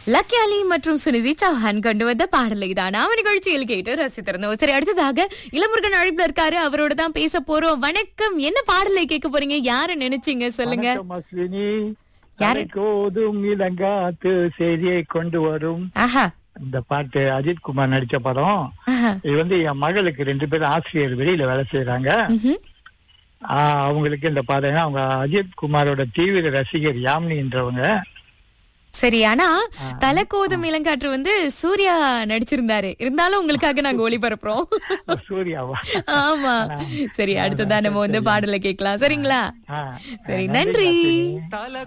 Lucky அலி மற்றும் சுனிதி சௌஹான் கொண்டு வந்த பாடலை தான் நாம நிகழ்ச்சியில் கேட்டு ரசித்திருந்தோம் சரி அடுத்ததாக இளமுருகன் அழைப்புல இருக்காரு அவரோட தான் பேச போறோம் வணக்கம் என்ன பாடலை கேட்க போறீங்க யார நினைச்சீங்க சொல்லுங்க வணக்கம் அஸ்வினி யாரு? கோதும் இளங்காத்து செய்தியை கொண்டு வரும் ஆஹா இந்த பாட்டு அஜித் குமார் நடிச்ச படம் ஆஹா இது வந்து என் மகளுக்கு ரெண்டு பேரும் ஆசிரியர் வெளியில வேலை செய்யறாங்க ம்ஹும். ஆஹ் அவங்களுக்கு இந்த பாடம் அவங்க அஜித் குமாரோட தீவிர ரசிகர் யாமினின்றவங்க சரி ஆனா தலக்கோதும் இளங்காற்று வந்து சூர்யா நடிச்சிருந்தாரு இருந்தாலும் உங்களுக்காக நாங்க ஒளிபரப்புறோம் சூர்யாவா ஆமா சரி அடுத்ததான் நம்ம வந்து பாடலை கேட்கலாம் சரிங்களா ஆஹ் சரி நன்றி அஸ்வினி.